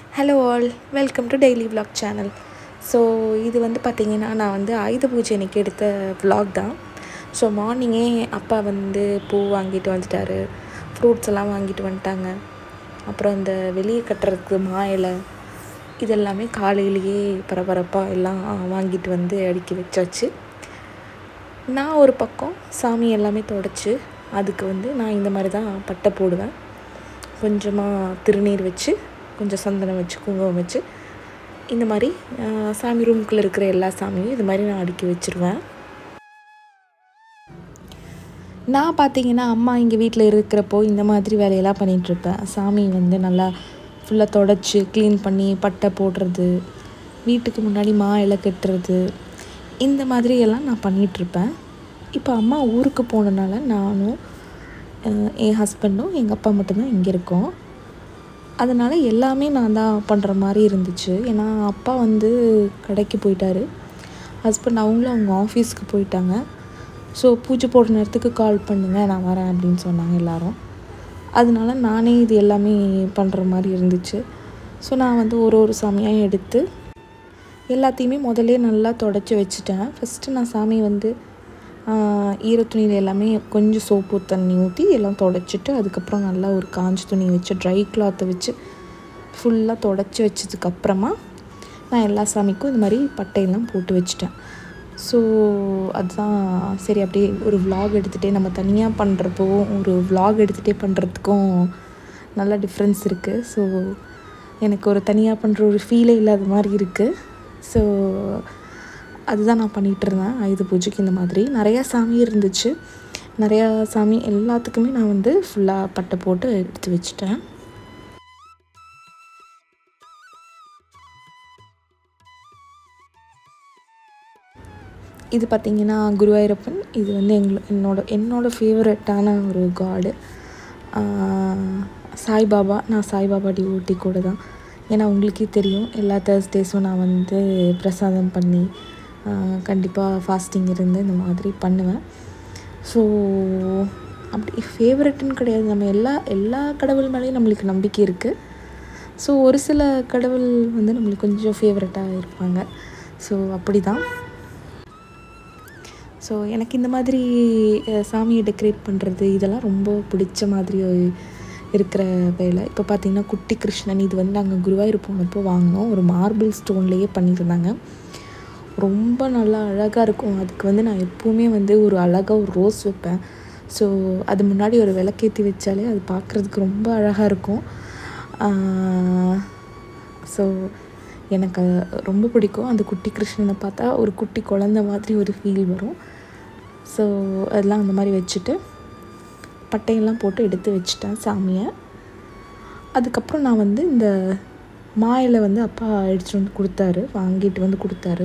hello all welcome to daily vlog channel so இது வந்து பார்த்திங்கன்னா நான் வந்து ஆயுத பூஜை அன்னைக்கு எடுத்த vlog தான் ஸோ மார்னிங்கே அப்பா வந்து பூ வாங்கிட்டு வந்துட்டாரு ஃப்ரூட்ஸ் எல்லாம் வாங்கிட்டு வந்துட்டாங்க அப்புறம் இந்த வெளியே கட்டுறதுக்கு மா இலை இதெல்லாமே காலையிலேயே பரபரப்பாக எல்லாம் வாங்கிட்டு வந்து அடுக்கி வச்சாச்சு நான் ஒரு பக்கம் சாமி எல்லாமே தொடச்சி அதுக்கு வந்து நான் இந்த மாதிரி தான் பட்டை போடுவேன் கொஞ்சமாக திருநீர் வச்சு கொஞ்சம் சந்தனம் வச்சு குங்குமம் வச்சு இந்த மாதிரி ஆஹ், சாமி ரூமுக்குள்ளே இருக்கிற எல்லா சாமியும் இது மாதிரி நான் அடுக்கி வச்சுருவேன் நான் பார்த்தீங்கன்னா அம்மா இங்கே வீட்டில் இருக்கிறப்போ இந்த மாதிரி வேலையெல்லாம் பண்ணிகிட்ருப்பேன் சாமி வந்து நல்லா ஃபுல்லாக தொடச்சி க்ளீன் பண்ணி பட்டை போடுறது வீட்டுக்கு முன்னாடி மா இலை கட்டுறது இந்த மாதிரி எல்லாம் நான் பண்ணிகிட்ருப்பேன் இப்போ அம்மா ஊருக்கு போனனால நானும் அஹ், என் ஹஸ்பண்டும் எங்கள் அப்பா மட்டும்தான் இங்கே இருக்கோம் அதனால் எல்லாமே நான் தான் பண்ணுற மாதிரி இருந்துச்சு ஏன்னா அப்பா வந்து கடைக்கு போயிட்டாரு ஹஸ்பண்ட் அவங்களும் அவங்க ஆஃபீஸ்க்கு போயிட்டாங்க ஸோ பூஜை போடுற நேரத்துக்கு கால் பண்ணுங்க நான் வரேன் அப்படின்னு சொன்னாங்க எல்லாரும் அதனால நானே இது எல்லாமே பண்ணுற மாதிரி இருந்துச்சு ஸோ நான் வந்து ஒரு ஒரு சாமியாக எடுத்து எல்லாத்தையுமே முதல்ல நல்லா தொடச்சி வச்சுட்டேன் ஃபஸ்ட்டு நான் சாமி வந்து ஆஹ், ஈரத்துணியில் எல்லாமே கொஞ்சம் சோப்பு தண்ணி ஊற்றி எல்லாம் தொடச்சிட்டு அதுக்கப்புறம் நல்லா ஒரு காஞ்ச துணி வச்சு ட்ரை கிளாத்தை வச்சு ஃபுல்லாக தொடச்சி வச்சதுக்கப்புறமா நான் எல்லா சாமிக்கும் இந்த மாதிரி பட்டையெல்லாம் போட்டு வச்சுட்டேன் ஸோ அதுதான் சரி அப்படியே ஒரு vlog எடுத்துகிட்டே நம்ம தனியாக பண்ணுறப்போ ஒரு vlog எடுத்துகிட்டே பண்ணுறதுக்கும் நல்ல டிஃப்ரென்ஸ் இருக்குது ஸோ எனக்கு ஒரு தனியாக பண்ணுற ஒரு ஃபீலே இல்லாத மாதிரி இருக்குது ஸோ அதுதான் நான் பண்ணிகிட்டு இருந்தேன் ஆயுத பூஜைக்கு இந்த மாதிரி நிறையா சாமி இருந்துச்சு நிறையா சாமி எல்லாத்துக்குமே நான் வந்து ஃபுல்லாக பட்டை போட்டு எடுத்து வச்சுட்டேன் இது பார்த்திங்கன்னா குருவாயூரப்பன் இது வந்து எங்கள என்னோட என்னோட ஃபேவரட்டான ஒரு காடு சாய்பாபா நான் சாய்பாபா டிவோட்டி கூட தான் ஏன்னா உங்களுக்கே தெரியும் எல்லா தேர்ஸ்டேஸும் நான் வந்து பிரசாதம் பண்ணி கண்டிப்பாக ஃபாஸ்டிங் இருந்து இந்த மாதிரி பண்ணுவேன் ஸோ அப்படி ஃபேவரட்னு கிடையாது நம்ம எல்லா எல்லா கடவுள் மேலேயும் நம்மளுக்கு நம்பிக்கை இருக்குது ஸோ ஒரு சில கடவுள் வந்து நம்மளுக்கு கொஞ்சம் ஃபேவரட்டாக இருப்பாங்க ஸோ அப்படி தான் ஸோ எனக்கு இந்த மாதிரி அஹ், சாமியை டெக்கரேட் பண்ணுறது இதெல்லாம் ரொம்ப பிடிச்ச மாதிரி இருக்கிற வேலை இப்போ பார்த்தீங்கன்னா குட்டி கிருஷ்ணன் இது வந்து நாங்கள் குருவாயூர் போனப்போ வாங்கினோம் ஒரு மார்பிள் ஸ்டோன்லேயே பண்ணியிருந்தாங்க ரொம்ப நல்லா அழகாக இருக்கும் அதுக்கு வந்து நான் எப்போவுமே வந்து ஒரு அழகாக ஒரு ரோஸ் வைப்பேன் ஸோ அது முன்னாடி ஒரு விளக்கேற்றி வச்சாலே அது பார்க்குறதுக்கு ரொம்ப அழகாக இருக்கும் ஸோ எனக்கு ரொம்ப பிடிக்கும் அந்த குட்டி கிருஷ்ணனை பார்த்தா ஒரு குட்டி குழந்த மாதிரி ஒரு ஃபீல் வரும் ஸோ அதெல்லாம் அந்த மாதிரி வச்சுட்டு பட்டையெல்லாம் போட்டு எடுத்து வச்சுட்டேன் சாமியை அதுக்கப்புறம் நான் வந்து இந்த மாயில வந்து அப்பா எடுத்துகிட்டு வந்து கொடுத்தாரு வாங்கிட்டு வந்து கொடுத்தாரு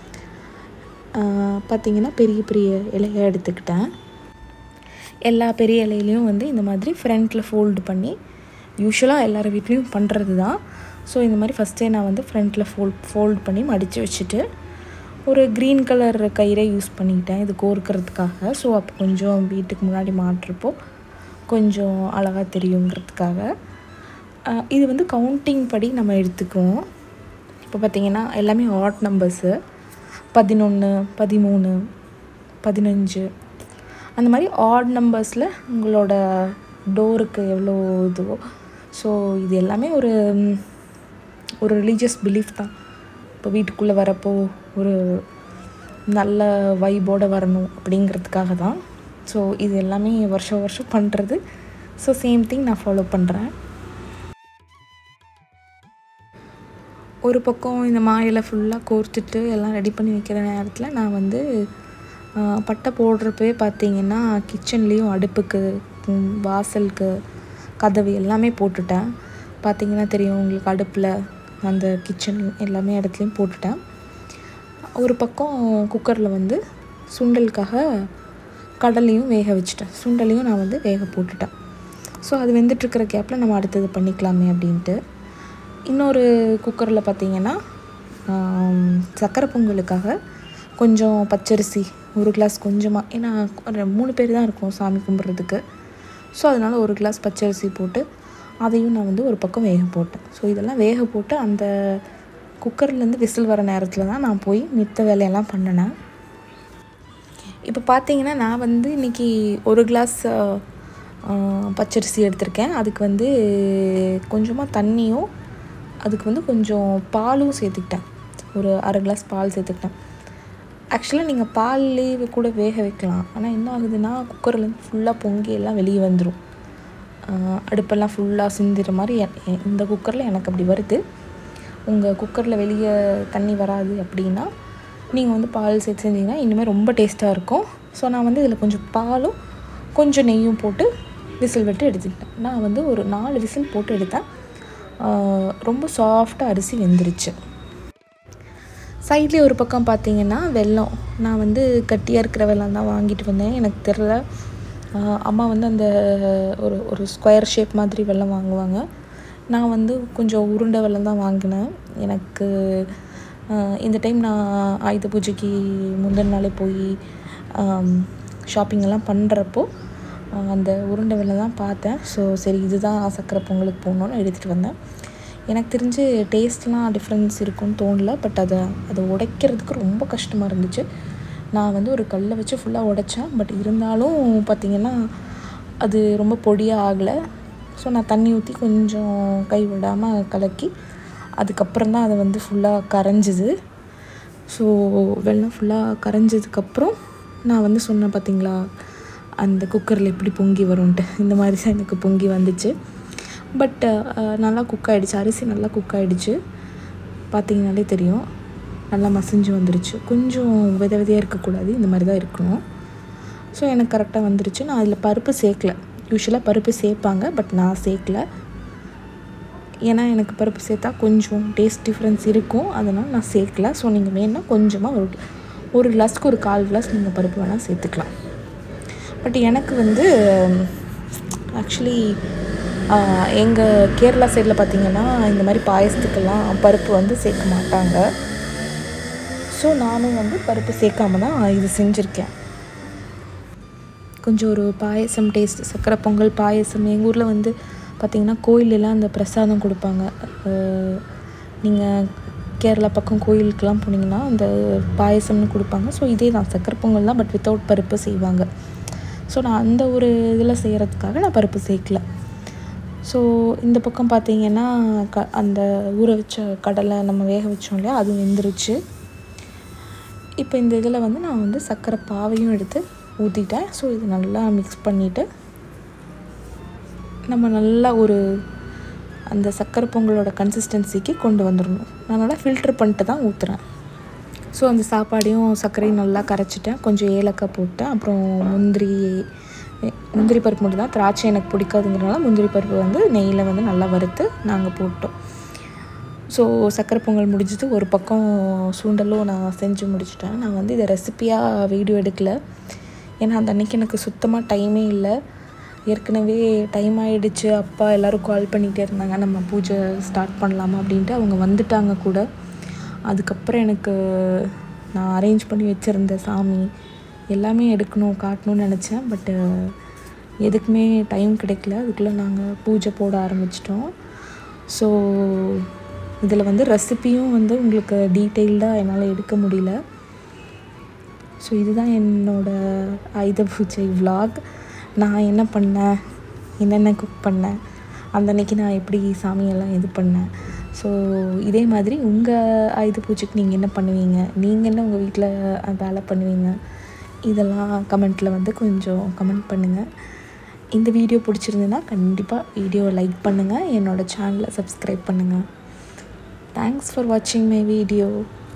ஆஹ் பார்த்தீங்கன்னா பெரிய பெரிய இலையை எடுத்துக்கிட்டேன் எல்லா பெரிய இலையிலையும் வந்து இந்த மாதிரி ஃப்ரண்ட்டில் ஃபோல்டு பண்ணி யூஸ்வலாக எல்லார் வீட்லேயும் பண்ணுறது தான் ஸோ இந்த மாதிரி ஃபஸ்ட்டே நான் வந்து ஃப்ரண்ட்டில் ஃபோல்ட் ஃபோல்ட் பண்ணி மடித்து வச்சுட்டு ஒரு க்ரீன் கலர் கயிறை யூஸ் பண்ணிக்கிட்டேன் இது கோர்க்கறதுக்காக ஸோ அப்போ கொஞ்சம் வீட்டுக்கு முன்னாடி மாட்டுறப்போ கொஞ்சம் அழகாக தெரியுங்கிறதுக்காக ஆஹ் இது வந்து கவுண்டிங் படி நம்ம எடுத்துக்குவோம் இப்போ பார்த்தீங்கன்னா எல்லாமே ஆட் நம்பர்ஸு பதினொன்று பதிமூணு பதினஞ்சு அந்த மாதிரி ஆட் நம்பர்ஸில் உங்களோட டோருக்கு எவ்வளோ இதுவோ ஸோ இது எல்லாமே ஒரு ம், ஒரு ரிலீஜியஸ் பிலீஃப் தான் இப்போ வீட்டுக்குள்ளே வரப்போ ஒரு நல்ல வைபோடு வரணும் அப்படிங்கிறதுக்காக தான் ஸோ இது எல்லாமே வருஷம் வருஷம் பண்ணுறது ஸோ சேம் திங் நான் ஃபாலோ பண்ணுறேன் ஒரு பக்கம் இந்த மாயில ஃபுல்லாக கோர்த்துட்டு எல்லாம் ரெடி பண்ணி வைக்கிற நேரத்தில் நான் வந்து ஆ, பட்டை போடுறப்பவே பார்த்தீங்கன்னா கிச்சன்லேயும் அடுப்புக்கு ம், வாசலுக்கு கதவு எல்லாமே போட்டுட்டேன் பார்த்தீங்கன்னா தெரியும் உங்களுக்கு அடுப்பில் அந்த கிச்சன் எல்லாமே இடத்துலையும் போட்டுட்டேன் ஒரு பக்கம் குக்கரில் வந்து சுண்டலுக்காக கடலையும் வேக வச்சுட்டேன் சுண்டலையும் நான் வந்து வேக போட்டுட்டேன் ஸோ அது வெந்துட்டுருக்கிற கேப்பில் நம்ம அடுத்தது பண்ணிக்கலாமே அப்படின்ட்டு இன்னொரு குக்கரில் பார்த்தீங்கன்னா ஆம், சக்கரை பொங்கலுக்காக கொஞ்சம் பச்சரிசி ஒரு கிளாஸ் கொஞ்சமாக ஏன்னா ஒரு மூணு பேர் தான் இருக்கும் சாமி கும்பிட்றதுக்கு ஸோ அதனால் ஒரு கிளாஸ் பச்சரிசி போட்டு அதையும் நான் வந்து ஒரு பக்கம் வேக போட்டேன் ஸோ இதெல்லாம் வேக போட்டு அந்த குக்கர்லேருந்து விசில் வர நேரத்தில் தான் நான் போய் மித்த வேலையெல்லாம் பண்ணினேன் இப்போ பார்த்தீங்கன்னா நான் வந்து இன்றைக்கி ஒரு கிளாஸ் பச்சரிசி எடுத்திருக்கேன் அதுக்கு வந்து கொஞ்சமாக தண்ணியும் அதுக்கு வந்து கொஞ்சம் பாலும் சேர்த்துக்கிட்டேன் ஒரு அரை கிளாஸ் பால் சேர்த்துக்கிட்டேன் ஆக்சுவலாக நீங்கள் பால்லேயே கூட வேக வைக்கலாம் ஆனால் என்ன ஆகுதுன்னா குக்கர்லேருந்து ஃபுல்லாக பொங்கி எல்லாம் வெளியே வந்துடும் அடுப்பெல்லாம் ஃபுல்லாக சிந்திற மாதிரி இந்த குக்கரில் எனக்கு அப்படி வருது உங்கள் குக்கரில் வெளியே தண்ணி வராது அப்படின்னா நீங்கள் வந்து பால் சேர்த்து செஞ்சிங்கன்னா இனிமேல் ரொம்ப டேஸ்ட்டாக இருக்கும் ஸோ நான் வந்து இதில் கொஞ்சம் பாலும் கொஞ்சம் நெய்யும் போட்டு விசில் விட்டு எடுத்துக்கிட்டேன் நான் வந்து ஒரு நாலு விசில் போட்டு எடுத்தேன் ரொம்ப சாஃப்டாக அரிசி வெந்துருச்சு சைட்லேயே ஒரு பக்கம் பார்த்தீங்கன்னா வெல்லம் நான் வந்து கட்டியாக இருக்கிற வெல்லம் தான் வாங்கிட்டு வந்தேன் எனக்கு தெரில அம்மா வந்து அந்த ஒரு ஒரு ஸ்கொயர் ஷேப் மாதிரி வெல்லம் வாங்குவாங்க நான் வந்து கொஞ்சம் உருண்டை வெல்லம் தான் வாங்கினேன் எனக்கு இந்த டைம் நான் ஆயுத பூஜைக்கு முந்தின நாளே போய் ஷாப்பிங் எல்லாம் பண்ணுறப்போ அந்த உருண்டை வெல்லம் தான் பார்த்தேன் ஸோ சரி இதுதான் சக்கரை பொங்கலுக்கு போகணுன்னு எடுத்துகிட்டு வந்தேன் எனக்கு தெரிஞ்சு டேஸ்ட்லாம் டிஃப்ரென்ஸ் இருக்கும்னு தோணல பட் அதை அதை உடைக்கிறதுக்கு ரொம்ப கஷ்டமாக இருந்துச்சு நான் வந்து ஒரு கல்லை வச்சு ஃபுல்லாக உடைச்சேன் பட் இருந்தாலும் பார்த்திங்கன்னா அது ரொம்ப பொடியாக ஆகலை ஸோ நான் தண்ணி ஊற்றி கொஞ்சம் கை விடாமல் கலக்கி அதுக்கப்புறம் தான் அதை வந்து ஃபுல்லாக கரைஞ்சிது ஸோ வெள்ளம் ஃபுல்லாக கரைஞ்சதுக்கப்புறம் நான் வந்து சொன்னேன் பார்த்தீங்களா அந்த குக்கரில் எப்படி பொங்கி வரும்ன்ட்டு இந்த மாதிரி தான் எனக்கு பொங்கி வந்துச்சு பட் நல்லா குக் ஆகிடுச்சு அரிசி நல்லா குக் ஆகிடுச்சு பார்த்தீங்கனாலே தெரியும் நல்லா மசிஞ்சு வந்துருச்சு கொஞ்சம் வித விதையாக இருக்கக்கூடாது இந்த மாதிரி தான் இருக்கணும் ஸோ எனக்கு கரெக்டாக வந்துருச்சு நான் அதில் பருப்பு சேர்க்கல யூஸ்வலாக பருப்பு சேர்ப்பாங்க பட் நான் சேர்க்கல ஏன்னா எனக்கு பருப்பு சேர்த்தா கொஞ்சம் டேஸ்ட் டிஃப்ரென்ஸ் இருக்கும் அதனால் நான் சேர்க்கல ஸோ நீங்கள் வேணால் கொஞ்சமாக ஒரு ஒரு கிளாஸ்க்கு ஒரு கால் கிளாஸ் நீங்கள் பருப்பு வேணால் சேர்த்துக்கலாம் பட் எனக்கு வந்து ஆக்சுவலி எங்கள் கேரளா சைடில் பார்த்திங்கன்னா இந்த மாதிரி பாயசத்துக்கெல்லாம் பருப்பு வந்து சேர்க்க மாட்டாங்க ஸோ நானும் வந்து பருப்பு சேர்க்காம தான் இது செஞ்சுருக்கேன் கொஞ்சம் ஒரு பாயசம் டேஸ்ட் சக்கரை பொங்கல் பாயசம் எங்கள் ஊரில் வந்து பார்த்திங்கன்னா கோயிலெல்லாம் அந்த பிரசாதம் கொடுப்பாங்க நீங்கள் கேரளா பக்கம் கோயிலுக்கெலாம் போனீங்கன்னா அந்த பாயசம்னு கொடுப்பாங்க ஸோ இதே தான் சக்கரை பொங்கல் தான் பட் வித்தவுட் பருப்பு செய்வாங்க ஸோ நான் அந்த ஒரு இதில் செய்கிறதுக்காக நான் பருப்பு சேர்க்கல ஸோ இந்த பக்கம் பார்த்தீங்கன்னா க அந்த ஊற வச்ச கடலை நம்ம வேக வச்சோம் இல்லையா அது வெந்துருச்சு இப்போ இந்த இதில் வந்து நான் வந்து சர்க்கரை பாவையும் எடுத்து ஊற்றிட்டேன் ஸோ இது நல்லா மிக்ஸ் பண்ணிவிட்டு நம்ம நல்லா ஒரு அந்த சர்க்கரை பொங்கலோட கன்சிஸ்டன்சிக்கு கொண்டு வந்துடணும் நான் நல்லா ஃபில்ட்ரு பண்ணிட்டு தான் ஊற்றுறேன் ஸோ அந்த சாப்பாடையும் சர்க்கரையும் நல்லா கரைச்சிட்டேன் கொஞ்சம் ஏலக்காய் போட்டேன் அப்புறம் முந்திரி முந்திரி பருப்பு மட்டும் தான் திராட்சை எனக்கு பிடிக்காதுங்கிறனால முந்திரி பருப்பு வந்து நெய்யில் வந்து நல்லா வறுத்து நாங்கள் போட்டோம் ஸோ சக்கரை பொங்கல் முடிஞ்சது ஒரு பக்கம் சுண்டலும் நான் செஞ்சு முடிச்சிட்டேன் நான் வந்து இதை ரெசிப்பியாக வீடியோ எடுக்கல ஏன்னா அந்த அன்றைக்கி எனக்கு சுத்தமாக டைமே இல்லை ஏற்கனவே டைம் ஆகிடுச்சு அப்பா எல்லோரும் கால் பண்ணிகிட்டே இருந்தாங்க நம்ம பூஜை ஸ்டார்ட் பண்ணலாமா அப்படின்ட்டு அவங்க வந்துட்டாங்க கூட அதுக்கப்புறம் எனக்கு நான் அரேஞ்ச் பண்ணி வச்சுருந்த சாமி எல்லாமே எடுக்கணும் காட்டணும்னு நினச்சேன் பட்டு எதுக்குமே டைம் கிடைக்கல அதுக்குள்ளே நாங்கள் பூஜை போட ஆரம்பிச்சிட்டோம் ஸோ இதில் வந்து ரெசிப்பியும் வந்து உங்களுக்கு டீட்டெயில்டாக என்னால் எடுக்க முடியல ஸோ இதுதான் என்னோடய ஆயுத பூஜை விலாக் நான் என்ன பண்ணேன் என்னென்ன குக் பண்ணேன் அந்த அன்னைக்கு நான் எப்படி சாமியெல்லாம் இது பண்ணேன் ஸோ இதே மாதிரி உங்கள் ஆயுத பூஜைக்கு நீங்கள் என்ன பண்ணுவீங்க நீங்கள் என்ன உங்கள் வீட்டில் வேலை பண்ணுவீங்க இதெல்லாம் கமெண்ட்டில் வந்து கொஞ்சம் கமெண்ட் பண்ணுங்கள் இந்த வீடியோ பிடிச்சிருந்துன்னா கண்டிப்பாக வீடியோவை லைக் பண்ணுங்கள் என்னோடய சேனலை சப்ஸ்கிரைப் பண்ணுங்கள் தேங்க்ஸ் ஃபார் வாட்சிங் மை வீடியோ